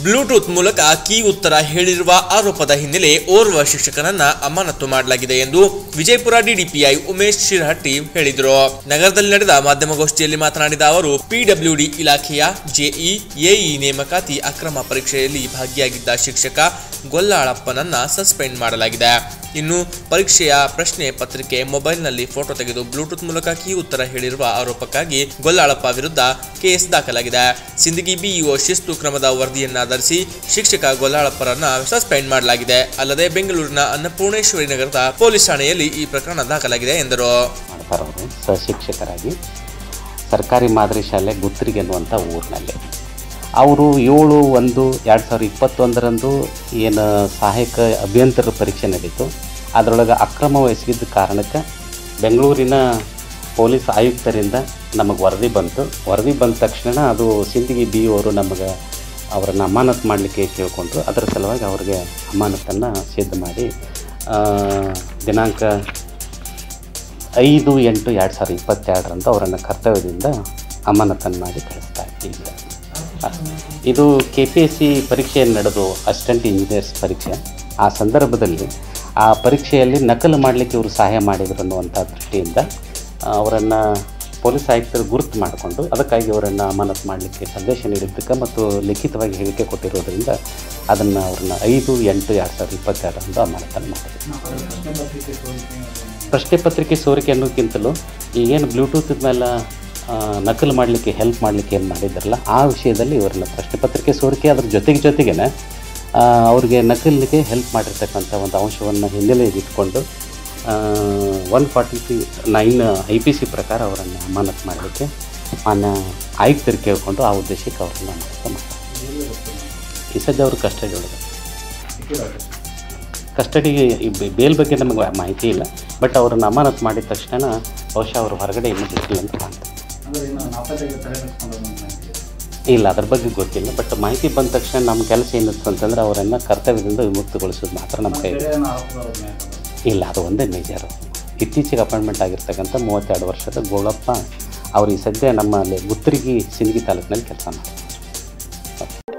Bluetooth ಮೂಲಕ key ಉತ್ತರ ಹೇಳಿರುವ ಆರೋಪದ ಹಿನ್ನೆಲೆ ಓರ್ವ ಶಿಕ್ಷಕನನ್ನ ಅಮಾನತು ಮಾಡಲಾಗಿದೆ ಎಂದು ವಿಜಯಪುರ ಡಿಡಿಪಿಐ ಉಮೇಶ್ ಶಿರಹಟ್ಟಿ ಹೇಳಿದರು ನಗರದಲ್ಲಿ ನಡೆದ ಮಾಧ್ಯಮಗೋಷ್ಠಿಯಲ್ಲಿ ಮಾತನಾಡಿದ ಅವರು ಪಿಡಬ್ಲ್ಯೂಡಿ ಇಲಾಖೆಯ ಜೆಇ ಎಇ ನೇಮಕಾತಿ ಅಕ್ರಮ ಪರೀಕ್ಷೆಯಲ್ಲಿ ಭಾಗಿಯಾಗಿದ್ದ ಶಿಕ್ಷಕ ಗೊಲ್ಲಾಳಪ್ಪನನ್ನ ಸಸ್ಪೆಂಡ್ ಮಾಡಲಾಗಿದೆ ಇನ್ನು ಪರೀಕ್ಷೆಯ ಪ್ರಶ್ನೆ ಪತ್ರಿಕೆ ಮೊಬೈಲ್ನಲ್ಲಿ ಫೋಟೋ ತೆಗೆದು ಬ್ಲೂಟೂತ್ ಮೂಲಕ ಕೀ ಉತ್ತರ ಹೇಳಿರುವ ಆರೋಪಕ್ಕಾಗಿ ಗೊಲ್ಲಾಳಪ್ಪ ವಿರುದ್ಧ ಕೇಸ್ ದಾಖಲಾಗಿದೆ ಸಿಂದಗಿ ಬಿಇಒ ಶಿಸ್ತು ಕ್ರಮದ ವರದಿಯನ್ನಾಧರಿಸಿ ಶಿಕ್ಷಕ ಗೊಲ್ಲಾಳಪ್ಪರನ್ನ ಸಸ್ಪೆಂಡ್ ಮಾಡಲಾಗಿದೆ ಅಲ್ಲದೆ ಬೆಂಗಳೂರಿನ ಅನ್ನಪೂರ್ಣೇಶ್ವರಿ ನಗರದ ಪೊಲೀಸ್ ಠಾಣೆಯಲ್ಲಿ ಈ ಪ್ರಕರಣ ದಾಖಲಾಗಿದೆ ಎಂದರು ಮಾಡ್ತಾರೆ ಅವರು ಸಹಶಿಕ್ಷಕರಾಗಿ ಸರ್ಕಾರಿ ಮಾದರಿ ಶಾಲೆ ಗುತ್ತರಿಗೆ ಅನ್ನುವಂಥ ಊರಿನಲ್ಲಿ ಅವರು ಏಳು ಒಂದು ಎರಡು ಸಾವಿರದ ಇಪ್ಪತ್ತೊಂದರಂದು ಏನು ಸಹಾಯಕ ಅಭಿಯಂತರ ಪರೀಕ್ಷೆ ನಡೀತು ಅದರೊಳಗೆ ಅಕ್ರಮ ಎಸಗಿದ್ದ ಕಾರಣಕ್ಕೆ ಬೆಂಗಳೂರಿನ ಪೊಲೀಸ್ ಆಯುಕ್ತರಿಂದ ನಮಗೆ ವರದಿ ಬಂತು ವರದಿ ಬಂದ ತಕ್ಷಣ ಅದು ಸಿಂದಗಿ ಬಿ ಅವರು ನಮಗೆ ಅವರನ್ನು ಅಮಾನತು ಮಾಡಲಿಕ್ಕೆ ಕೇಳಿಕೊಂಡ್ರು ಅದರ ಸಲುವಾಗಿ ಅವ್ರಿಗೆ ಅಮಾನತನ್ನು ಸಿದ್ಧ ಮಾಡಿ ಆ, ದಿನಾಂಕ ಐದು ಎಂಟು ಎರಡು ಸಾವಿರದ ಇಪ್ಪತ್ತೆರಡರಂದು ಅವರನ್ನು ಕರ್ತವ್ಯದಿಂದ ಅಮಾನತನ್ನು ಮಾಡಿ ಕಳಿಸ್ತಾ ಇದ್ದೀವಿ ಇದು ಕೆ ಪಿ ಎಸ್ ಸಿ ಪರೀಕ್ಷೆ ನಡೆದು ಅಸಿಸ್ಟೆಂಟ್ ಇಂಜಿನಿಯರ್ಸ್ ಪರೀಕ್ಷೆ ಆ ಸಂದರ್ಭದಲ್ಲಿ ಆ ಪರೀಕ್ಷೆಯಲ್ಲಿ ನಕಲು ಮಾಡಲಿಕ್ಕೆ ಇವರು ಸಹಾಯ ಮಾಡಿದರು ಅನ್ನುವಂಥ ದೃಷ್ಟಿಯಿಂದ ಅವರನ್ನು ಪೊಲೀಸ್ ಆಯುಕ್ತರು ಗುರುತು ಮಾಡಿಕೊಂಡು ಅದಕ್ಕಾಗಿ ಅವರನ್ನು ಅಮಾನತು ಮಾಡಲಿಕ್ಕೆ ಸಂದೇಶ ನೀಡಿದ್ದಕ್ಕೆ ಮತ್ತು ಲಿಖಿತವಾಗಿ ಹೇಳಿಕೆ ಕೊಟ್ಟಿರೋದ್ರಿಂದ ಅದನ್ನು ಅವ್ರನ್ನ ಐದು ಎಂಟು ಎರಡು ಸಾವಿರದ ಇಪ್ಪತ್ತೆರಡರಂದು ಅಮಾನತನ್ನು ಮಾಡಿದ್ರು ಪ್ರಶ್ನೆ ಪತ್ರಿಕೆ ಸೋರಿಕೆ ಅನ್ನೋಕ್ಕಿಂತಲೂ ಈಗೇನು ಬ್ಲೂಟೂತ್ ಮೇಲೆ ಆ, ನಕಲು ಮಾಡಲಿಕ್ಕೆ ಹೆಲ್ಪ್ ಮಾಡಲಿಕ್ಕೆ ಏನು ಮಾಡಿದ್ದಾರಲ್ಲ ಆ ವಿಷಯದಲ್ಲಿ ಇವರನ್ನ ಪ್ರಶ್ನೆ ಪತ್ರಿಕೆ ಸೋರಿಕೆ ಅದ್ರ ಜೊತೆಗೆ ಜೊತೆಗೇನೆ ಆ, ಅವ್ರಿಗೆ ನಕಲಿಗೆ ಹೆಲ್ಪ್ ಮಾಡಿರ್ತಕ್ಕಂಥ ಒಂದು ಅಂಶವನ್ನು ಹಿನ್ನೆಲೆಯಲ್ಲಿ ಇಟ್ಕೊಂಡು one forty three nine I P C ಪ್ರಕಾರ ಅವರನ್ನು ಅಮಾನತು ಮಾಡಲಿಕ್ಕೆ ಮಾನ್ಯ ಆಯುಕ್ತರು ಕೇಳಿಕೊಂಡು ಆ ಉದ್ದೇಶಕ್ಕೆ ಅವರನ್ನು ಅಮಾನತು ಮಾಡ್ತಾರೆ ಈ ಸದ್ಯ ಅವರು ಕಸ್ಟಡಿ ಒಳಗೆ ಕಸ್ಟಡಿಗೆ ಈ ಬೆ- ಬೇಲ್ ಬಗ್ಗೆ ನಮಗೆ ಮಾಹಿತಿ ಇಲ್ಲ ಬಟ್ ಅವರನ್ನು ಅಮಾನತು ಮಾಡಿದ ತಕ್ಷಣ ಬಹುಶಃ ಅವರು ಹೊರಗಡೆ ಇನ್ನೂ ಬಿಟ್ಟಿಲ್ಲ ಅಂತ ಕಾಣ್ತದೆ ಇಲ್ಲ ಅದ್ರ ಬಗ್ಗೆ ಗೊತ್ತಿಲ್ಲ ಬಟ್ ಮಾಹಿತಿ ಬಂದ ತಕ್ಷಣ ನಮ್ಮ ಕೆಲಸ ಏನಿತ್ತು ಅಂತಂದ್ರೆ ಅವರನ್ನು ಕರ್ತವ್ಯದಿಂದ ವಿಮುಕ್ತಗೊಳಿಸೋದು ಮಾತ್ರ ನಮ್ಮ ಕೈ ಇಲ್ಲ ಅದು ಒಂದೇ ಮೇಜರು ಇತ್ತೀಚೆಗೆ ಅಪಾಯಿಂಟ್ಮೆಂಟ್ ಆಗಿರ್ತಕ್ಕಂಥ ಮೂವತ್ತೆರಡು ವರ್ಷದ ಗೋಳಪ್ಪ ಅವರು ಈ ಸದ್ಯ ನಮ್ಮಲ್ಲಿ ಗುತ್ತರಿಗಿ ಸಿಂದಗಿ ತಾಲೂಕಿನಲ್ಲಿ ಕೆಲಸ ಮಾಡ್ತಾರೆ